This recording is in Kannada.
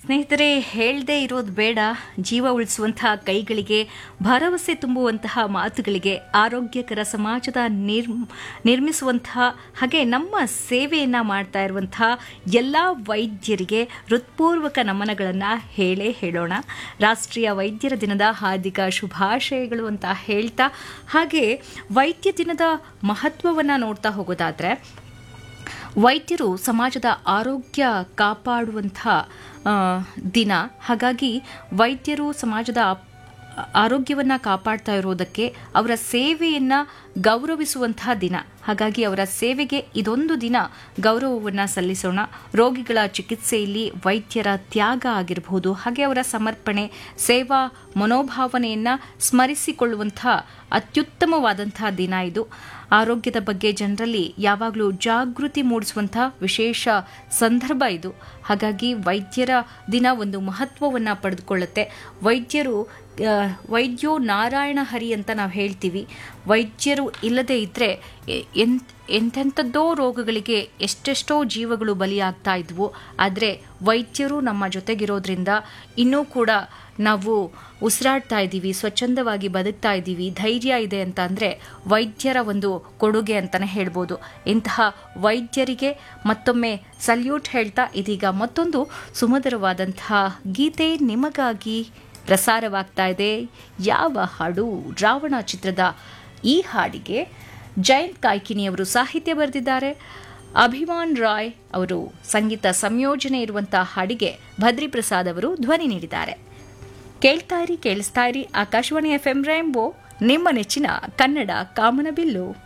ಸ್ನೇಹಿತರೆ ಹೇಳದೇ ಇರೋದು ಬೇಡ ಜೀವ ಉಳಿಸುವಂತಹ ಕೈಗಳಿಗೆ ಭರವಸೆ ತುಂಬುವಂತಹ ಮಾತುಗಳಿಗೆ ಆರೋಗ್ಯಕರ ಸಮಾಜದ ನಿರ್ ನಿರ್ಮಿಸುವಂತಹ ಹಾಗೆ ನಮ್ಮ ಸೇವೆಯನ್ನು ಮಾಡ್ತಾ ಇರುವಂತಹ ಎಲ್ಲ ವೈದ್ಯರಿಗೆ ಹೃತ್ಪೂರ್ವಕ ನಮನಗಳನ್ನು ಹೇಳೇ ಹೇಳೋಣ ರಾಷ್ಟ್ರೀಯ ವೈದ್ಯರ ದಿನದ ಹಾರ್ದಿಕ ಶುಭಾಶಯಗಳು ಅಂತ ಹೇಳ್ತಾ ಹಾಗೆ ವೈದ್ಯ ದಿನದ ಮಹತ್ವವನ್ನು ನೋಡ್ತಾ ಹೋಗೋದಾದರೆ ವೈದ್ಯರು ಸಮಾಜದ ಆರೋಗ್ಯ ಕಾಪಾಡುವಂಥ ಆ, ದಿನ ಹಾಗಾಗಿ ವೈದ್ಯರು ಸಮಾಜದ ಆರೋಗ್ಯವನ್ನು ಕಾಪಾಡ್ತಾ ಇರೋದಕ್ಕೆ ಅವರ ಸೇವೆಯನ್ನು ಗೌರವಿಸುವಂತಹ ದಿನ ಹಾಗಾಗಿ ಅವರ ಸೇವೆಗೆ ಇದೊಂದು ದಿನ ಗೌರವವನ್ನು ಸಲ್ಲಿಸೋಣ ರೋಗಿಗಳ ಚಿಕಿತ್ಸೆಯಲ್ಲಿ ವೈದ್ಯರ ತ್ಯಾಗ ಆಗಿರಬಹುದು ಹಾಗೆ ಅವರ ಸಮರ್ಪಣೆ ಸೇವಾ ಮನೋಭಾವನೆಯನ್ನು ಸ್ಮರಿಸಿಕೊಳ್ಳುವಂತಹ ಅತ್ಯುತ್ತಮವಾದಂತಹ ದಿನ ಇದು ಆರೋಗ್ಯದ ಬಗ್ಗೆ ಜನರಲ್ಲಿ ಯಾವಾಗಲೂ ಜಾಗೃತಿ ಮೂಡಿಸುವಂತಹ ವಿಶೇಷ ಸಂದರ್ಭ ಇದು ಹಾಗಾಗಿ ವೈದ್ಯರ ದಿನ ಒಂದು ಮಹತ್ವವನ್ನು ಪಡೆದುಕೊಳ್ಳುತ್ತೆ ವೈದ್ಯರು ಆ, ವೈದ್ಯೋ ನಾರಾಯಣ ಹರಿ ಅಂತ ನಾವು ಹೇಳ್ತೀವಿ ವೈದ್ಯರು ಇಲ್ಲದೇ ಇದ್ದರೆ ಎಂತ್ ಎಂತೆಂಥದ್ದೋ ರೋಗಗಳಿಗೆ ಎಷ್ಟೆಷ್ಟೋ ಜೀವಗಳು ಬಲಿಯಾಗ್ತಾ ಇದ್ವು ಆದರೆ ವೈದ್ಯರು ನಮ್ಮ ಜೊತೆಗಿರೋದ್ರಿಂದ ಇನ್ನೂ ಕೂಡ ನಾವು ಉಸಿರಾಡ್ತಾ ಇದ್ದೀವಿ ಸ್ವಚ್ಛಂದವಾಗಿ ಬದುಕ್ತಾ ಇದ್ದೀವಿ ಧೈರ್ಯ ಇದೆ ಅಂತ ಅಂದರೆ ವೈದ್ಯರ ಒಂದು ಕೊಡುಗೆ ಅಂತಲೇ ಹೇಳ್ಬೋದು ಇಂತಹ ವೈದ್ಯರಿಗೆ ಮತ್ತೊಮ್ಮೆ ಸಲ್ಯೂಟ್ ಹೇಳ್ತಾ ಇದೀಗ ಮತ್ತೊಂದು ಸುಮಧುರವಾದಂತಹ ಗೀತೆ ನಿಮಗಾಗಿ ಪ್ರಸಾರವಾಗ್ತಾ ಇದೆ ಯಾವ ಹಾಡು ರಾವಣ ಚಿತ್ರದ ಈ ಹಾಡಿಗೆ ಜಯಂತ್ ಕಾಯ್ಕಿನಿಯವರು ಸಾಹಿತ್ಯ ಬರೆದಿದ್ದಾರೆ ಅಭಿಮಾನ್ ರಾಯ್ ಅವರು ಸಂಗೀತ ಸಂಯೋಜನೆ ಇರುವಂತಹ ಹಾಡಿಗೆ ಭದ್ರಿ ಪ್ರಸಾದ್ ಅವರು ಧ್ವನಿ ನೀಡಿದ್ದಾರೆ ಕೇಳ್ತಾ ಇರಿ ಕೇಳಿಸ್ತಾ ಇರಿ ಆಕಾಶವಾಣಿ ಎಫ್ ಎಂ ರೈಂಬೋ ನಿಮ್ಮ ನೆಚ್ಚಿನ ಕನ್ನಡ ಕಾಮನಬಿಲ್ಲು